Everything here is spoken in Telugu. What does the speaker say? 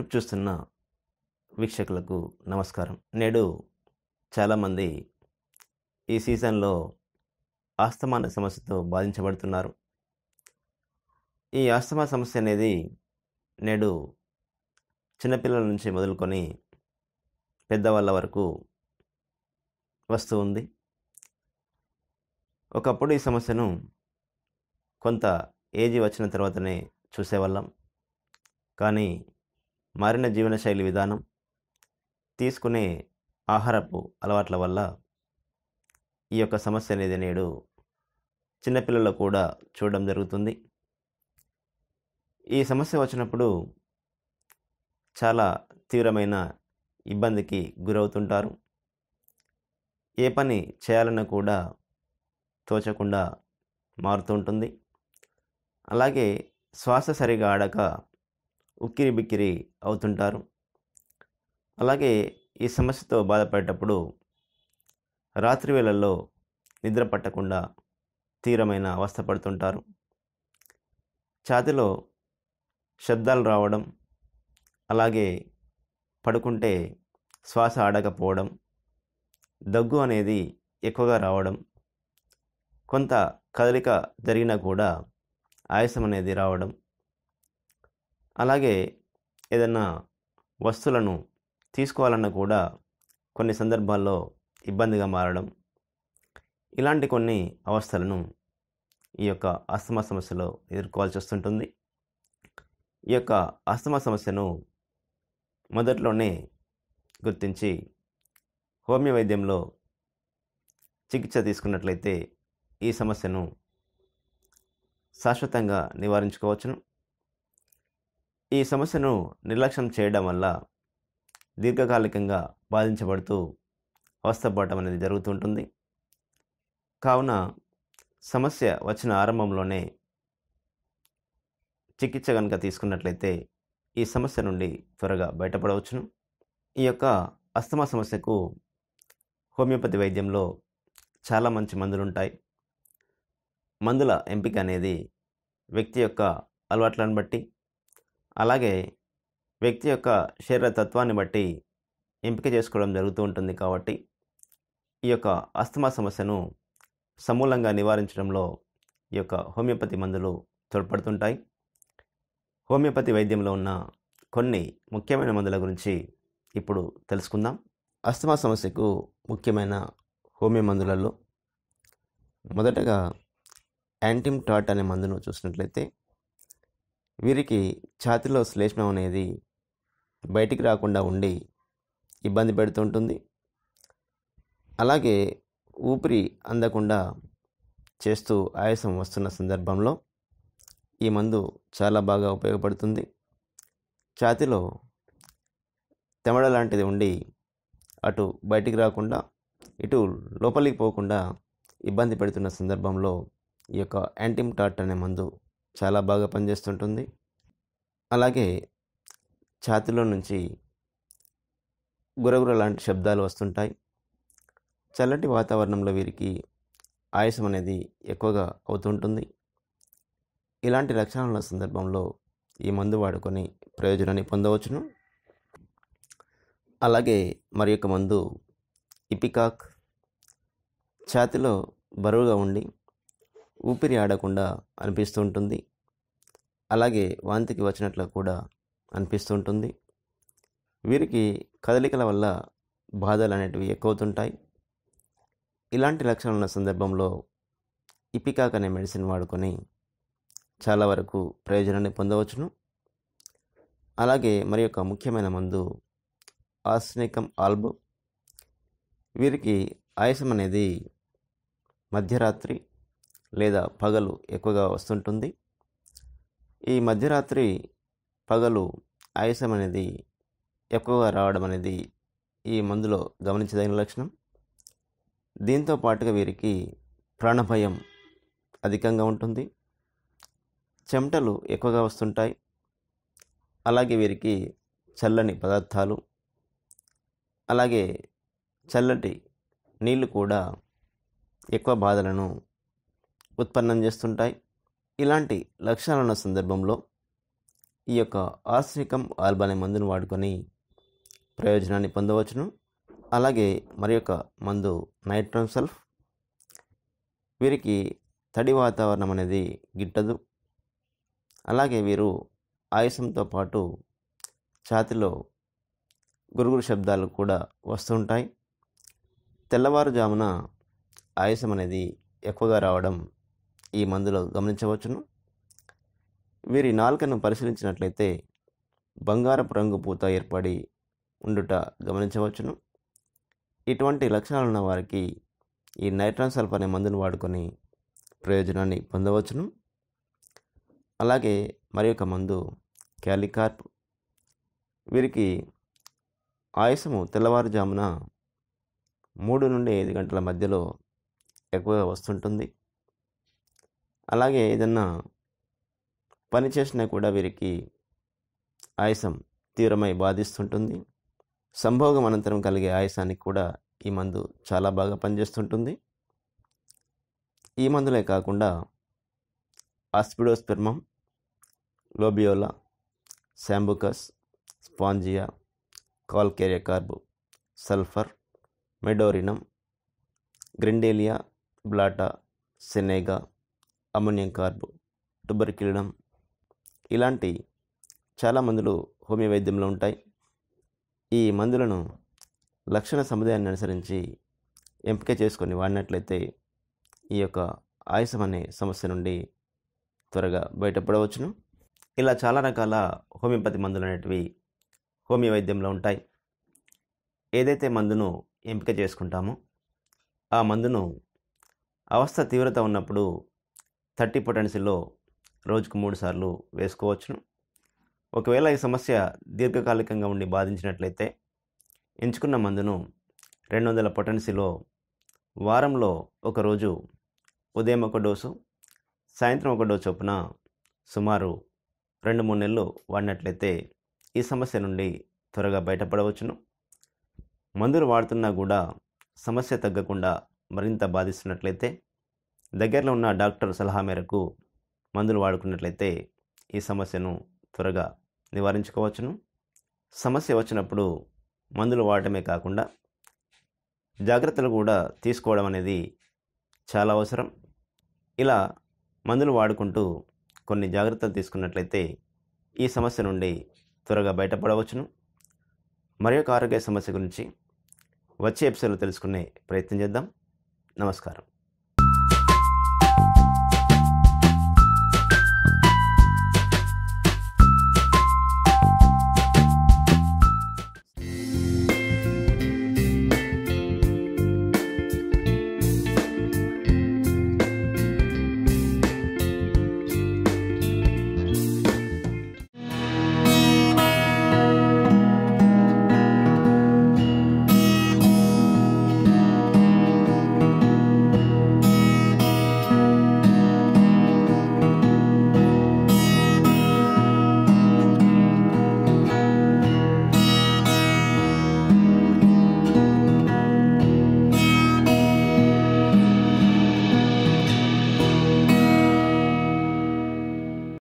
చూస్తున్న వీక్షకులకు నమస్కారం నేడు చాలామంది ఈ సీజన్లో ఆస్తమాన సమస్యతో బాధించబడుతున్నారు ఈ ఆస్తమా సమస్య అనేది నేడు చిన్నపిల్లల నుంచి మొదలుకొని పెద్దవాళ్ళ వరకు వస్తూ ఉంది ఒకప్పుడు ఈ సమస్యను కొంత ఏజ్ వచ్చిన తర్వాతనే చూసేవాళ్ళం కానీ మారిన జీవనశైలి విధానం తీసుకునే ఆహారపు అలవాట్ల వల్ల ఈ యొక్క సమస్య అనేది నేడు చిన్నపిల్లల్లో కూడా చూడడం జరుగుతుంది ఈ సమస్య వచ్చినప్పుడు చాలా తీవ్రమైన ఇబ్బందికి గురవుతుంటారు ఏ పని చేయాలన్నా కూడా తోచకుండా మారుతుంటుంది అలాగే శ్వాస సరిగా ఆడక ఉక్కిరి బిక్కిరి అవుతుంటారు అలాగే ఈ సమస్యతో బాధపడేటప్పుడు రాత్రి వేళల్లో నిద్ర పట్టకుండా తీవ్రమైన అవస్థ పడుతుంటారు ఛాతిలో శబ్దాలు రావడం అలాగే పడుకుంటే శ్వాస ఆడకపోవడం దగ్గు అనేది ఎక్కువగా రావడం కొంత కదలిక జరిగినా కూడా ఆయాసం అనేది రావడం అలాగే ఏదైనా వస్తువులను తీసుకోవాలన్నా కూడా కొన్ని సందర్భాల్లో ఇబ్బందిగా మారడం ఇలాంటి కొన్ని అవస్థలను ఈ యొక్క ఆస్తమా సమస్యలో ఎదుర్కోవాల్సి వస్తుంటుంది ఈ యొక్క ఆస్తమా సమస్యను మొదట్లోనే గుర్తించి హోమియో వైద్యంలో చికిత్స తీసుకున్నట్లయితే ఈ సమస్యను శాశ్వతంగా నివారించుకోవచ్చును ఈ సమస్యను నిర్లక్ష్యం చేయడం వల్ల దీర్ఘకాలికంగా బాధించబడుతూ అవస్థపడటం అనేది జరుగుతుంటుంది కావున సమస్య వచ్చిన ఆరంభంలోనే చికిత్స కనుక తీసుకున్నట్లయితే ఈ సమస్య నుండి త్వరగా బయటపడవచ్చును ఈ యొక్క అస్తమా సమస్యకు హోమియోపతి వైద్యంలో చాలా మంచి మందులు ఉంటాయి మందుల ఎంపిక అనేది వ్యక్తి యొక్క అలవాట్లను బట్టి అలాగే వ్యక్తి యొక్క శరీర తత్వాన్ని బట్టి ఎంపిక చేసుకోవడం జరుగుతూ ఉంటుంది కాబట్టి ఈ యొక్క అస్తమా సమస్యను సమూలంగా నివారించడంలో ఈ యొక్క హోమియోపతి మందులు తోడ్పడుతుంటాయి హోమియోపతి వైద్యంలో ఉన్న కొన్ని ముఖ్యమైన మందుల గురించి ఇప్పుడు తెలుసుకుందాం అస్తమా సమస్యకు ముఖ్యమైన హోమియో మందులలో మొదటగా యాంటిమ్ టాట్ అనే మందును చూసినట్లయితే వీరికి ఛాతిలో శ్లేష్మం అనేది బయటికి రాకుండా ఉండి ఇబ్బంది పెడుతుంటుంది అలాగే ఊపిరి అందకుండా చేస్తూ ఆయాసం వస్తున్న సందర్భంలో ఈ మందు చాలా బాగా ఉపయోగపడుతుంది ఛాతిలో తెమడ లాంటిది ఉండి అటు బయటికి రాకుండా ఇటు లోపలికి పోకుండా ఇబ్బంది పెడుతున్న సందర్భంలో ఈ యొక్క యాంటిమ్ టాట్ అనే మందు చాలా బాగా పనిచేస్తుంటుంది అలాగే ఛాతిలో నుంచి గురగుర లాంటి శబ్దాలు వస్తుంటాయి చల్లటి వాతావరణంలో వీరికి ఆయాసం అనేది ఎక్కువగా అవుతుంటుంది ఇలాంటి లక్షణాల సందర్భంలో ఈ మందు వాడుకొని ప్రయోజనాన్ని పొందవచ్చును అలాగే మరి యొక్క మందు ఇపికాక్ ఛాతిలో బరువుగా ఉండి ఊపిరి ఆడకుండా అనిపిస్తూ ఉంటుంది అలాగే వాంతికి వచ్చినట్లు కూడా అనిపిస్తుంటుంది వీరికి కదలికల వల్ల బాధలు అనేటివి ఎక్కువవుతుంటాయి ఇలాంటి లక్షణాలు ఉన్న సందర్భంలో ఇపికాక్ అనే మెడిసిన్ వాడుకొని చాలా వరకు ప్రయోజనాన్ని పొందవచ్చును అలాగే మరి యొక్క ముఖ్యమైన మందు ఆస్నికం ఆల్బో వీరికి ఆయాసం అనేది మధ్యరాత్రి లేదా పగలు ఎక్కువగా వస్తుంటుంది ఈ మధ్యరాత్రి పగలు ఆయాసం అనేది ఎక్కువగా రావడం అనేది ఈ మందులో గమనించదగిన లక్షణం దీంతో పాటుగా వీరికి ప్రాణభయం అధికంగా ఉంటుంది చెమటలు ఎక్కువగా వస్తుంటాయి అలాగే వీరికి చల్లని పదార్థాలు అలాగే చల్లటి నీళ్లు కూడా ఎక్కువ బాధలను ఉత్పన్నం చేస్తుంటాయి ఇలాంటి లక్షణాలు ఉన్న సందర్భంలో ఈ యొక్క ఆర్సికం ఆల్బా అనే మందును వాడుకొని ప్రయోజనాన్ని పొందవచ్చును అలాగే మరి యొక్క మందు నైట్రోన్ సల్ఫ్ వీరికి తడి వాతావరణం అనేది గిట్టదు అలాగే వీరు ఆయాసంతో పాటు ఛాతిలో గురుగురు శబ్దాలు కూడా వస్తుంటాయి తెల్లవారుజామున ఆయాసం అనేది ఎక్కువగా రావడం ఈ మందులో గమనించవచ్చును వీరి నాలుకను పరిశీలించినట్లయితే బంగారపు రంగు పూత ఏర్పడి ఉండుట గమనించవచ్చును ఇటువంటి లక్షణాలు ఉన్న వారికి ఈ నైట్రాన్ సల్ఫ్ అనే మందును వాడుకొని ప్రయోజనాన్ని పొందవచ్చును అలాగే మరి ఒక మందు క్యాలికార్ప్ వీరికి ఆయాసము తెల్లవారుజామున మూడు నుండి ఐదు గంటల మధ్యలో ఎక్కువగా వస్తుంటుంది అలాగే ఏదన్నా పని చేసినా కూడా వీరికి ఆయాసం తీవ్రమై బాధిస్తుంటుంది సంభోగం అనంతరం కలిగే ఆయాసానికి కూడా ఈ మందు చాలా బాగా పనిచేస్తుంటుంది ఈ మందులే కాకుండా aspidosperma lobelia sambucus spongia calcarea carb sulphur medorrhinum grindelia blatta senega ammonium carb tuberculinum ఇలాంటి చాలా మందులు హోమియో వైద్యంలో ఉంటాయి ఈ మందులను లక్షణ సముదాయాన్ని అనుసరించి ఎంపిక చేసుకొని వాడినట్లయితే ఈ యొక్క ఆయాసం అనే సమస్య నుండి త్వరగా బయటపడవచ్చును ఇలా చాలా రకాల హోమియోపతి మందులు అనేటివి హోమియో వైద్యంలో ఉంటాయి ఏదైతే మందును ఎంపిక చేసుకుంటామో ఆ మందును అవస్థ తీవ్రత ఉన్నప్పుడు థర్టీ పొటెన్సీలో రోజుకు మూడు సార్లు వేసుకోవచ్చును ఒకవేళ ఈ సమస్య దీర్ఘకాలికంగా ఉండి బాధించినట్లయితే ఎంచుకున్న మందును రెండు వందల పొటెన్సీలో వారంలో ఒకరోజు ఉదయం ఒక డోసు సాయంత్రం ఒక డోసు చొప్పున సుమారు రెండు మూడు నెలలు వాడినట్లయితే ఈ సమస్య నుండి త్వరగా బయటపడవచ్చును మందులు వాడుతున్నా కూడా సమస్య తగ్గకుండా మరింత బాధిస్తున్నట్లయితే దగ్గరలో ఉన్న డాక్టర్ సలహా మేరకు మందులు వాడుకున్నట్లయితే ఈ సమస్యను త్వరగా నివారించుకోవచ్చును సమస్య వచ్చినప్పుడు మందులు వాడటమే కాకుండా జాగ్రత్తలు కూడా తీసుకోవడం అనేది చాలా అవసరం ఇలా మందులు వాడుకుంటూ కొన్ని జాగ్రత్తలు తీసుకున్నట్లయితే ఈ సమస్య నుండి త్వరగా బయటపడవచ్చును మరి ఒక ఆరోగ్య సమస్య గురించి వచ్చే ఎపిసోడ్లో తెలుసుకునే ప్రయత్నం చేద్దాం నమస్కారం